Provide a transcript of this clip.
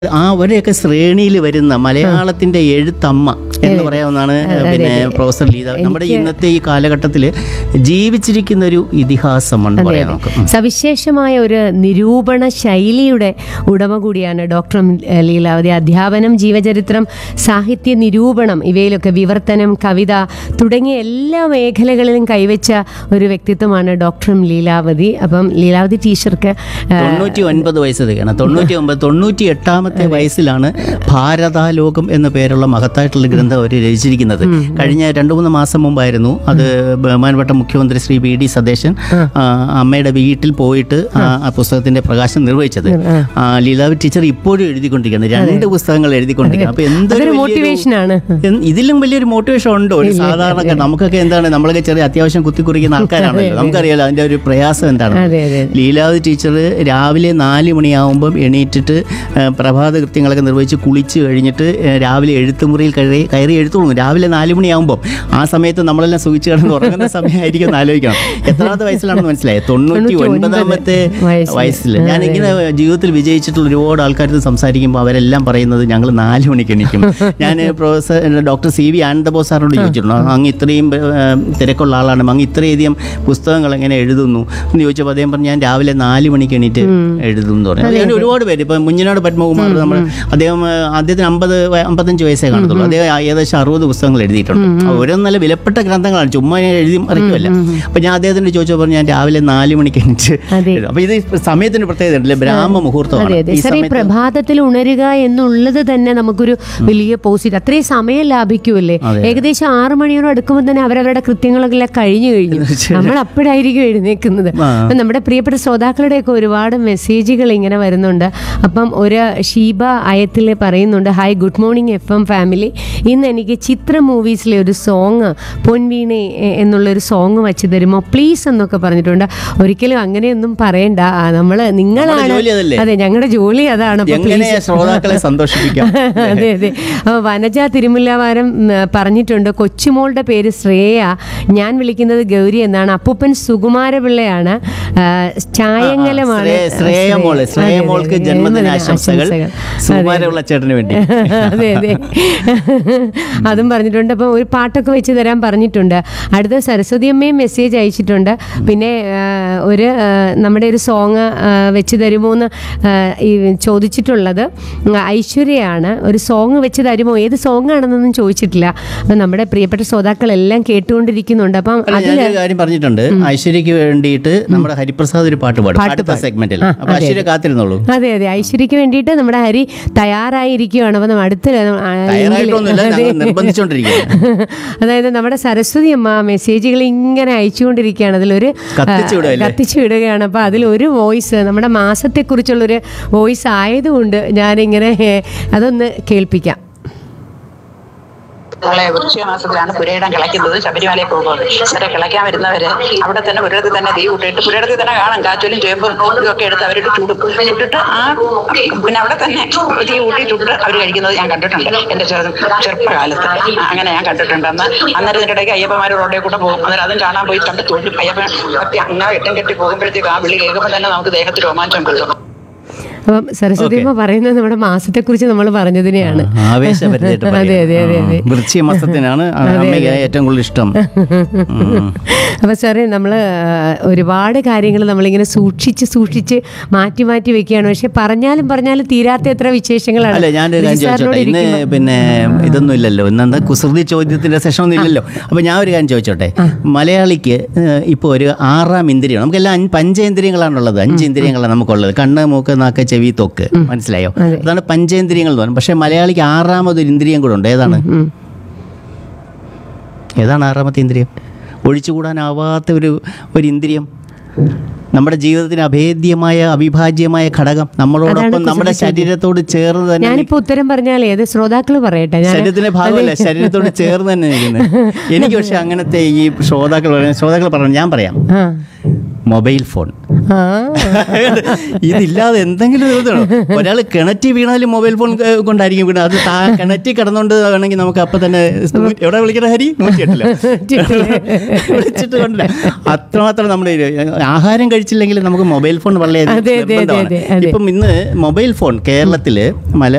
ആ അവരെയൊക്കെ ശ്രേണിയിൽ വരുന്ന മലയാളത്തിന്റെ എഴുത്തമ്മ എന്ന് പറയാവുന്നതാണ് പിന്നെ പ്രൊഫസർ ലീത നമ്മുടെ ഇന്നത്തെ ഈ കാലഘട്ടത്തിൽ ജീവിച്ചിരിക്കുന്ന ഒരു ഇതിഹാസമെന്ന് പറയാം നമുക്ക് ഉം. സവിശേഷമായ ഒരു നിരൂപണ ശൈലിയുടെ ഉടമ കൂടിയാണ് ഡോക്ടർ ലീലാവതി അധ്യാപനം ജീവചരിത്രം സാഹിത്യ നിരൂപണം ഇവയിലൊക്കെ വിവർത്തനം കവിത തുടങ്ങിയ എല്ലാ മേഖലകളിലും കൈവച്ച ഒരു വ്യക്തിത്വമാണ് ഡോക്ടർ ലീലാവതി അപ്പം ലീലാവതി ടീച്ചർക്ക് ആ, തൊണ്ണൂറ്റി ഒൻപത് വയസ്സ് തികയാണ് തൊണ്ണൂറ്റി ഒമ്പത് തൊണ്ണൂറ്റി എട്ടാമത്തെ വയസ്സിലാണ് ഭാരതാലോകം എന്ന പേരുള്ള മഹത്തായിട്ടുള്ള ഗ്രന്ഥം അവർ രചിച്ചിരിക്കുന്നത് കഴിഞ്ഞ രണ്ടു മൂന്ന് മാസം മുമ്പായിരുന്നു അത് ബഹുമാനപ്പെട്ട മുഖ്യമന്ത്രി ശ്രീ വി ഡി സതീശൻ ആ, അമ്മയുടെ വീട്ടിൽ പോയിട്ട് ആ ആ പുസ്തകത്തിന്റെ പ്രകാശനം നിർവഹിച്ചത് ആ, ലീലാവതി ടീച്ചർ ഇപ്പോഴും എഴുതിക്കൊണ്ടിരിക്കുകയാണ് രണ്ട് പുസ്തകങ്ങൾ എഴുതിക്കൊണ്ടിരിക്കുകയാണ് അപ്പൊ എന്തൊരു അതൊരു വലിയൊരു- മോട്ടിവേഷനാണ് എൻ- ഇതിലും വലിയൊരു മോട്ടിവേഷൻ ഉണ്ടോ ഒരു സാധാരണ നമുക്കൊക്കെ എന്താണ് നമ്മളൊക്കെ ചെറിയ അത്യാവശ്യം കുത്തിക്കുറിക്കുന്ന ആൾക്കാരാണല്ലോ നമുക്കറിയാലോ അതിന്റെ ഒരു പ്രയാസം എന്താണ് അതെ അതെ ലീലാവതി ടീച്ചർ രാവിലെ നാല് മണിയാവുമ്പം എണീറ്റിട്ട് ആ, പ്രഭാത കൃത്യങ്ങളൊക്കെ നിർവഹിച്ച് കുളിച്ച് കഴിഞ്ഞിട്ട് ആ, രാവിലെ എഴുത്തുമുറിയിൽ കയറി കയറി എഴുത്തു തുടങ്ങും രാവിലെ നാല് മണിയാവുമ്പം ആ സമയത്ത് നമ്മളെല്ലാം സുഖിച്ച് കിടന്ന് ഉറങ്ങുന്ന സമയമായിരിക്കും എന്ന് ആലോചിക്കണം എത്രാമത്തെ വയസ്സിലാണെന്ന് മനസ്സിലായത് തൊണ്ണൂറ്റി ഒൻപതാമത്തെ വയസ്സിൽ. വയസ്സിൽ ഞാൻ ഇങ്ങനെ ജീവിതത്തിൽ വിജയിച്ചിട്ടുള്ള ഒരുപാട് ആൾക്കാർ സംസാരിക്കുമ്പോൾ അവരെല്ലാം പറയുന്നത് ഞങ്ങൾ നാല് മണിക്ക് എണീക്കും ഞാൻ professor doctor C V Anandabose സാറിനോട് ചോദിച്ചിട്ടുണ്ട് അങ്ങ് ഇത്രയും ആ, തിരക്കുള്ള ആളാണ് അങ്ങ് ഇത്രയധികം പുസ്തകങ്ങൾ എങ്ങനെ എഴുതുന്നു എന്ന് ചോദിച്ചപ്പോൾ അദ്ദേഹം പറഞ്ഞു ഞാൻ രാവിലെ നാല് മണിക്ക് എണീറ്റ് എഴുതും എന്ന് പറഞ്ഞു അങ്ങനെ ഒരുപാട് പേര് ഇപ്പം മുഞ്ഞനാട് പത്മകുമാർ നമ്മൾ അദ്ദേഹം ആ, അദ്ദേഹത്തിന് അമ്പത് വയ- അമ്പത്തഞ്ച് വയസ്സേ കാണത്തുള്ളൂ അദ്ദേഹം ഏകദേശം അറുപത് പുസ്തകങ്ങൾ എഴുതിയിട്ടുണ്ട് ഓരോ നല്ല വിലപ്പെട്ട ഗ്രന്ഥങ്ങളാണ് ചുമ്മാ ഞാൻ എഴുതി മറിക്കുമല്ല അപ്പം ഞാൻ അദ്ദേഹത്തിന് ചോദിച്ചപ്പോൾ ഞാൻ രാവിലെ നാല് മണിക്ക് എണീറ്റ് അതെ. എഴുതും. അപ്പൊ ഇത് സമയത്തിന് പ്രത്യേകത ഉണ്ടല്ലേ ബ്രാഹ്മ അതെ മുഹൂർത്തമാണ് അതെ ഈ സാർ ഈ സമയത്ത് പ്രഭാതത്തിൽ ഉണരുക എന്നുള്ളത് തന്നെ നമുക്കൊരു വലിയ പോസിറ്റീവ് അത്രയും സമയം ലാഭിക്കുമല്ലേ അതെ. ഏകദേശം ആറു മണിയോട് അടുക്കുമ്പോൾ തന്നെ അവരവരുടെ കൃത്യങ്ങളെല്ലാം കഴിഞ്ഞു കഴിഞ്ഞു നമ്മൾ അപ്പോഴായിരിക്കും എഴുന്നേക്കുന്നത് ആ. അപ്പം നമ്മുടെ പ്രിയപ്പെട്ട ശ്രോതാക്കളുടെയൊക്കെ ഒരുപാട് മെസ്സേജുകൾ ഇങ്ങനെ വരുന്നുണ്ട് അപ്പം ഒരു ഷീബ അയത്തിൽ പറയുന്നുണ്ട് hi good morning F M family ഇന്ന് എനിക്ക് ചിത്ര മൂവീസിലെ ഒരു സോങ് പൊൻവീണെ എ- എന്നുള്ളൊരു സോങ് വെച്ച് തരുമോ പ്ലീസ് എന്നൊക്കെ പറഞ്ഞിട്ടുണ്ട് ഒരിക്കലും അങ്ങനെയൊന്നും പറയണ്ട നമ്മൾ നിങ്ങളാണ് ജോലി അതല്ലേ? അതെ ഞങ്ങളുടെ ജോലി അതാണ് അപ്പൊ എങ്ങനെ please. ശ്രോതാക്കളെ സന്തോഷിപ്പിക്കാം അതെ അതെ അപ്പൊ വനജ തിരുമുല്ലവാരം ഉം, പറഞ്ഞിട്ടുണ്ട് കൊച്ചുമോളുടെ പേര് ശ്രേയ ഞാൻ വിളിക്കുന്നത് ഗൗരി എന്നാണ് അപ്പൂപ്പൻ സുകുമാരപിള്ളയാണ് ആ, ചായങ്ങലമാണ് ശ്രേ- ശ്രേയ മോള് ശ്രേയ അതെ, അതെ, മോൾക്ക് അതെ. ജന്മദിനാശംസകൾ സുകുമാരമുള്ള ചേട്ടന് വേണ്ടി അതെ അതെ അതും പറഞ്ഞിട്ടുണ്ട് അപ്പം ഒരു പാട്ടൊക്കെ വെച്ച് തരാൻ പറഞ്ഞിട്ടുണ്ട് അടുത്ത സരസ്വതി അമ്മയും മെസ്സേജ് അയച്ചിട്ടുണ്ട് പിന്നെ ആ, ഒരു ആ, നമ്മുടെ ഒരു സോങ് വെച്ച് തരുമോ എന്ന് ആ, ഈ ചോദിച്ചിട്ടുള്ളത് ഐശ്വര്യയാണ് ഒരു സോങ് വെച്ച് തരുമോ ഏത് സോങ് ആണെന്നൊന്നും ചോദിച്ചിട്ടില്ല അപ്പം നമ്മുടെ പ്രിയപ്പെട്ട ശ്രോതാക്കളെല്ലാം കേട്ടുകൊണ്ടിരിക്കുന്നുണ്ട് അപ്പം അല്ല, അതിൽ ഞാനൊരു കാര്യം പറഞ്ഞിട്ടുണ്ട് ഐശ്വര്യക്ക് വേണ്ടിയിട്ട് നമ്മുടെ ഹരിപ്രസാദ് ഒരു പാട്ട് പാടും അടുത്ത സെഗ്മെന്റിൽ അപ്പൊ ഐശ്വര്യ കാത്തിരുന്നോളൂ അതെ അതെ ഐശ്വര്യക്ക് വേണ്ടിയിട്ട് നമ്മുടെ ഹരി തയ്യാറായിരിക്കുകയാണ് അപ്പം നമ്മൾ അടുത്ത ആ, തയ്യാറായിട്ടൊന്നുമില്ല അതെ. ഞങ്ങൾ നിർബന്ധിച്ചുകൊണ്ടിരിക്കുകയാണ് അതായത് നമ്മുടെ സരസ്വതി അമ്മ മെസ്സേജുകൾ ഇങ്ങനെ അയച്ചുകൊണ്ടിരിക്കുകയാണ് അതിലൊരു കത്തിച്ചു വിടുക അല്ലേ? കത്തിച്ചു വിടുകയാണ് അപ്പോൾ അതിലൊരു വോയിസ് നമ്മുടെ മാസത്തെക്കുറിച്ചുള്ളൊരു വോയിസ് ആയതുകൊണ്ട് ഞാനിങ്ങനെ ഏ, അതൊന്ന് കേൾപ്പിക്കാം നമ്മളെ വൃശ്ചിക മാസത്തിലാണ് പുരയിടം കിളയ്ക്കുന്നത് ശബരിമലയിൽ പോകുന്നത് ഇവരെ കിളയ്ക്കാൻ വരുന്നവര് അവിടെ തന്നെ പുരയിടത്തിൽ തന്നെ തീ കൂട്ടിയിട്ട് പുരയിടത്തിൽ തന്നെ കാണാം കാച്ചലും ചേമ്പും ഇതൊക്കെ എടുത്ത് അവരിട്ട് ചുടും ചുട്ടിട്ട് ആ പിന്നെ അവിടെ തന്നെ തീ കൂട്ടി ചുട്ട് അവർ കഴിക്കുന്നത് ഞാൻ കണ്ടിട്ടുണ്ട് എന്റെ ചെറു ചെറുപ്പകാലത്ത് ആ, അങ്ങനെ ഞാൻ കണ്ടിട്ടുണ്ട് അന്ന് അന്നേരം ഇതിന്റെ ഇടയ്ക്ക് അയ്യപ്പന്മാർ റോഡിൽ കൂടെ പോകും അന്നേരം അതും കാണാൻ പോയി കണ്ട് തൊഴിൽ അയ്യപ്പൻ കത്തി അങ്ങനെ എട്ടും കെട്ടി പോകുമ്പോഴത്തേക്ക് ആ വിളി കേൾക്കുമ്പോൾ തന്നെ നമുക്ക് ദേഹത്ത് രോമാഞ്ചം കൊള്ളും അപ്പം സരസ്വതി അമ്മ പറയുന്നത് നമ്മുടെ മാസത്തെക്കുറിച്ച് നമ്മൾ പറഞ്ഞതിനെയാണ് ആവേശപരിതയായിട്ട് അതെ അതെ അതെ അതെ വൃശ്ചിക മാസത്തിനാണ് അമ്മയ്ക്ക് ഏറ്റവും കൂടുതൽ ഇഷ്ടം ഉം. അപ്പോൾ സാറേ നമ്മൾ ഒരുപാട് കാര്യങ്ങൾ നമ്മളിങ്ങനെ സൂക്ഷിച്ച് സൂക്ഷിച്ച് മാറ്റി മാറ്റി വെക്കുകയാണ് പക്ഷെ പറഞ്ഞാലും പറഞ്ഞാലും തീരാത്ത എത്ര വിശേഷങ്ങളാണ് അല്ല ഞാനൊരു കാര്യം ലിജി സാറിനോട് ചോദിച്ചോട്ടെ ഇന്ന് ഇരിക്കുമ്പോൾ- പിന്നെ ഇതൊന്നും ഇല്ലല്ലോ ഇന്നെന്താ കുസൃതി ചോദ്യത്തിന്റെ സെഷൻ ഒന്നും ഇല്ലല്ലോ അപ്പൊ ഞാൻ ഒരു കാര്യം ചോദിച്ചോട്ടെ മലയാളിക്ക് ഇപ്പോൾ ഒരു ആറാം ഇന്ദ്രിയം നമുക്കെല്ലാം അഞ്ച് പഞ്ചേന്ദ്രിയങ്ങളാണുള്ളത് അഞ്ച് ഇന്ദ്രിയങ്ങളാണ് നമുക്കുള്ളത് കണ്ണ് മൂക്ക് നാക്ക് ചെവി തൊക്ക് മനസ്സിലായോ അതെ. അതാണ് പഞ്ചേന്ദ്രിയങ്ങൾ എന്ന് പറയുന്നത് പക്ഷേ മലയാളിക്ക് ആറാമതൊരു ഇന്ദ്രിയം കൂടെ ഉണ്ട് ഏതാണ് ഉം. ഏതാണ് ആറാമത്തെ ഇന്ദ്രിയം ഒഴിച്ചുകൂടാനാവാത്ത ഒരു ഒരു ഇന്ദ്രിയം നമ്മുടെ ജീവിതത്തിന് അഭേദ്യമായ അവിഭാജ്യമായ ഘടകം നമ്മളോടൊപ്പം നമ്മുടെ ശരീരത്തോട് ചേർന്ന് തന്നെ ഞാനിപ്പോ ഉത്തരം പറഞ്ഞാൽ ഏത് ശ്രോതാക്കൾ പറയട്ടെ ഞാൻ ശരീരത്തിന്റെ ഭാഗമല്ല ശരീരത്തോട് ചേർന്ന് തന്നെ നിൽക്കുന്നത് എനിക്ക് പക്ഷെ അങ്ങനത്തെ ഈ ശ്രോതാക്കൾ പറയാം ശ്രോതാക്കൾ പറഞ്ഞു ഞാൻ പറയാം ആ മൊബൈൽ ഫോൺ ആ ഇതില്ലാതെ എന്തെങ്കിലും ഇതാണോ ഒരാൾ കിണറ്റി വീണാലും മൊബൈൽ ഫോൺ ഏ, കൊണ്ടായിരിക്കും വീണത് അത് താ കിണറ്റി കിടന്നുകൊണ്ട് വേണമെങ്കിൽ നമുക്ക് അപ്പൊ തന്നെ നൂ- എവിടെ വിളിക്കണ ഹരി നൂറ്റിയെട്ടില്ല വിളിച്ചിട്ട് കൊണ്ടില്ല അത്രമാത്രം നമ്മുടെ കയ്യില് ആഹാരം കഴിച്ചില്ലെങ്കിൽ നമുക്ക് മൊബൈൽ ഫോൺ വളരെ അതെ, അതെ, അതെ, നിർബന്ധമാണ് അതെ, അതെ. ഇപ്പം ഇന്ന് മൊബൈൽ ഫോൺ കേരളത്തില് മല